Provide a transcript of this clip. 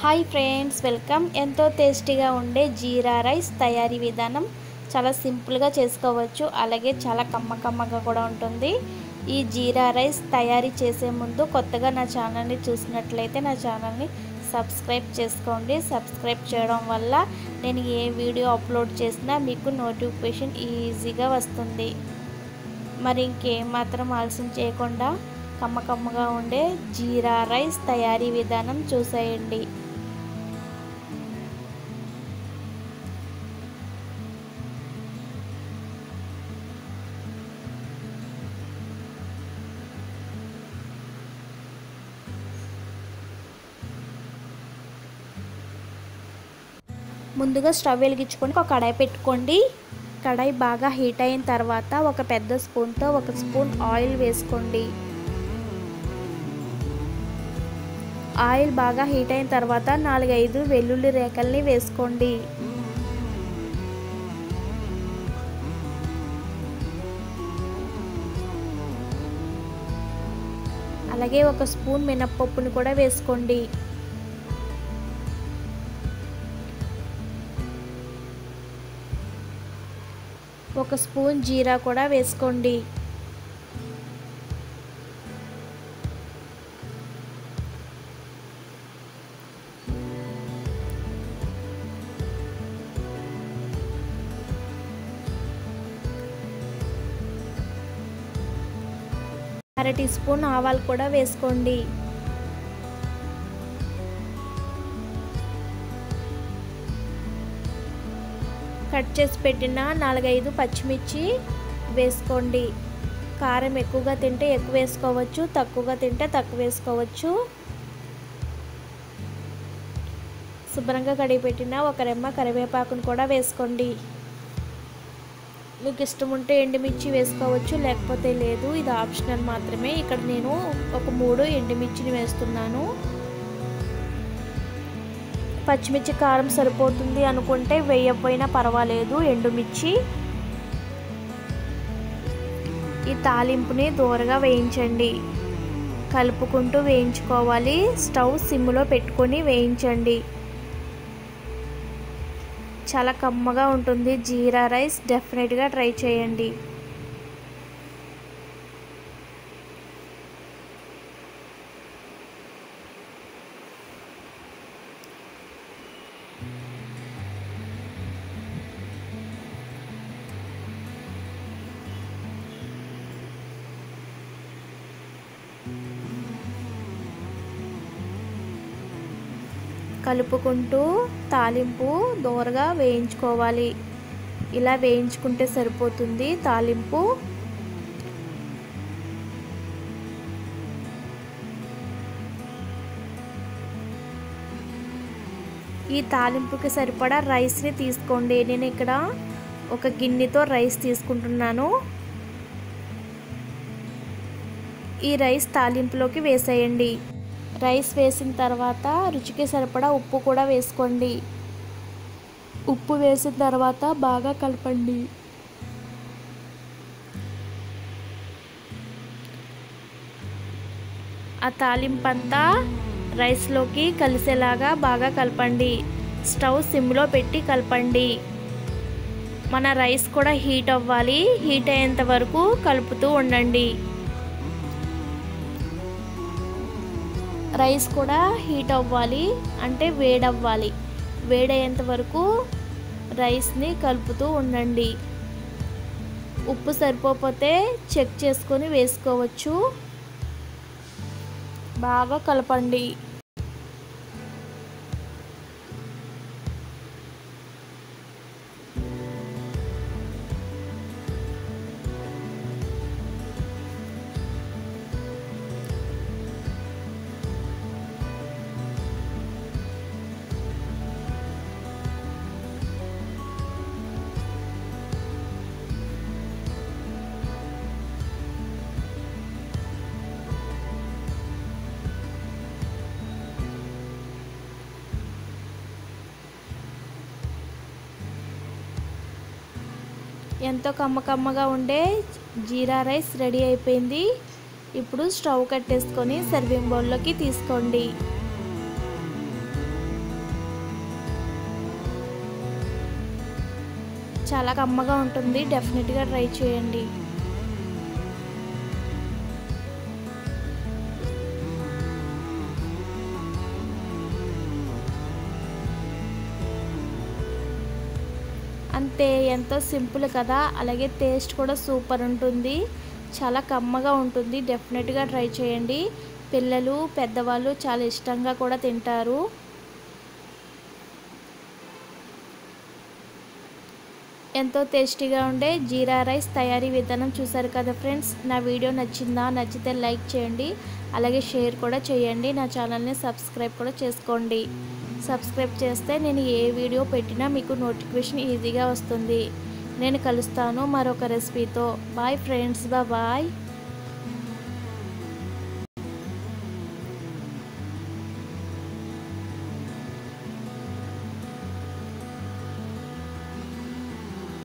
hi friends welcome ఎంతో టేస్టీగా ఉండే జీరా రైస్ తయారీ విధానం చాలా సింపుల్గా చేసుకోవచ్చు అలాగే చాలా కమ్మ కమ్మగా కూడా ఉంటుంది ఈ జీరా రైస్ తయారీ చేసే ముందు కొత్తగా నా ఛానల్ని చూసినట్లయితే నా ఛానల్ని సబ్స్క్రైబ్ చేసుకోండి సబ్స్క్రైబ్ చేయడం వల్ల నేను ఏ వీడియో అప్లోడ్ చేసినా మీకు నోటిఫికేషన్ ఈజీగా వస్తుంది మరి ఇంకేం మాత్రం ఆలస్యం చేయకుండా కమ్మ కమ్మగా ఉండే జీరా రైస్ తయారీ విధానం చూసేయండి ముందుగా స్టవ్ వెలిగించుకొని ఒక కడాయి పెట్టుకోండి కడాయి బాగా హీట్ అయిన తర్వాత ఒక పెద్ద స్పూన్తో ఒక స్పూన్ ఆయిల్ వేసుకోండి ఆయిల్ బాగా హీట్ అయిన తర్వాత నాలుగైదు వెల్లుల్లి రేకల్ని వేసుకోండి అలాగే ఒక స్పూన్ మినప్పప్పుని కూడా వేసుకోండి ఒక స్పూన్ జీరా కూడా వేసుకోండి అర టీ స్పూన్ ఆవాలు కూడా వేసుకోండి కట్ చేసి పెట్టిన నాలుగైదు పచ్చిమిర్చి వేసుకోండి కారం ఎక్కువగా తింటే ఎక్కువ వేసుకోవచ్చు తక్కువగా తింటే తక్కువ వేసుకోవచ్చు శుభ్రంగా కడిగి పెట్టిన ఒక రెమ్మ కరివేపాకును కూడా వేసుకోండి మీకు ఇష్టం ఉంటే ఎండుమిర్చి వేసుకోవచ్చు లేకపోతే లేదు ఇది ఆప్షనల్ మాత్రమే ఇక్కడ నేను ఒక మూడు ఎండుమిర్చిని వేస్తున్నాను పచ్చిమిర్చి కారం సరిపోతుంది అనుకుంటే వేయకపోయినా పర్వాలేదు ఎండుమిర్చి ఈ తాలింపుని దూరగా వేయించండి కలుపుకుంటూ వేయించుకోవాలి స్టవ్ సిమ్లో పెట్టుకొని వేయించండి చాలా కమ్మగా ఉంటుంది జీరా రైస్ డెఫినెట్గా ట్రై చేయండి కలుపుకుంటూ తాలింపు దోరగా వేయించుకోవాలి ఇలా వేయించుకుంటే సరిపోతుంది తాలింపు ఈ తాలింపుకి సరిపడా రైస్ని తీసుకోండి నేను ఇక్కడ ఒక గిన్నెతో రైస్ తీసుకుంటున్నాను ఈ రైస్ తాలింపులోకి వేసేయండి రైస్ వేసిన తర్వాత రుచికి సరిపడా ఉప్పు కూడా వేసుకోండి ఉప్పు వేసిన తర్వాత బాగా కలపండి ఆ తాలింపు అంతా రైస్లోకి కలిసేలాగా బాగా కలపండి స్టవ్ సిమ్లో పెట్టి కలపండి మన రైస్ కూడా హీట్ అవ్వాలి హీట్ అయ్యేంత వరకు కలుపుతూ ఉండండి రైస్ కూడా హీట్ అవ్వాలి అంటే వేడవ్వాలి వేడయ్యేంత వరకు రైస్ని కలుపుతూ ఉండండి ఉప్పు సరిపోతే చెక్ చేసుకొని వేసుకోవచ్చు బాగా కలపండి ఎంతో కమ్మ కమ్మగా ఉండే జీరా రైస్ రెడీ అయిపోయింది ఇప్పుడు స్టవ్ కట్టేసుకొని సర్వింగ్ బౌల్లోకి తీసుకోండి చాలా కమ్మగా ఉంటుంది డెఫినెట్గా ట్రై చేయండి అంతే ఎంతో సింపుల్ కదా అలాగే టేస్ట్ కూడా సూపర్ ఉంటుంది చాలా కమ్మగా ఉంటుంది డెఫినెట్గా ట్రై చేయండి పిల్లలు పెద్దవాళ్ళు చాలా ఇష్టంగా కూడా తింటారు ఎంతో టేస్టీగా ఉండే జీరా రైస్ తయారీ విధానం చూసారు కదా ఫ్రెండ్స్ నా వీడియో నచ్చిందా నచ్చితే లైక్ చేయండి అలాగే షేర్ కూడా చేయండి నా ఛానల్ని సబ్స్క్రైబ్ కూడా చేసుకోండి సబ్స్క్రైబ్ చేస్తే నేను ఏ వీడియో పెట్టినా మీకు నోటిఫికేషన్ ఈజీగా వస్తుంది నేను కలుస్తాను మరొక రెసిపీతో బాయ్ ఫ్రెండ్స్ బాయ్